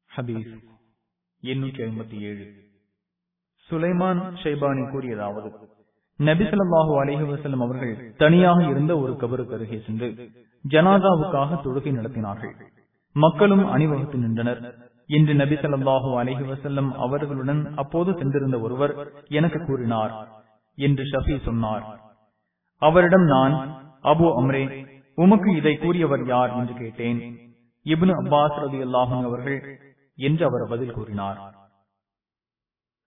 ஹதீஸ் எண்ணூற்றி ஐம்பத்தி ஏழு சுலைமான் ஷைபானி கூறியதாவது நபிசல்லாஹு அலிஹி வசல்லம் அவர்கள் தனியாக இருந்த ஒரு கபருக்கு அருகே சென்று ஜனாதாவுக்காக தொழுகை நடத்தினார்கள் மக்களும் அணிவகுத்து நின்றனர் இன்று நபி ஸல்லல்லாஹு அலைஹி வஸல்லம் அவர்களுடன் அப்போது சென்றிருந்த ஒருவர் எனக்கு கூறினார் என்று ஷஃபி சொன்னார் அவரிடம் நான் அபு அம்ரே உமக்கு இதை கூறியவர் யார் என்று கேட்டேன் இப்னு அப்பாஸ் ரதி அவர்கள் என்று அவர் பதில் கூறினார்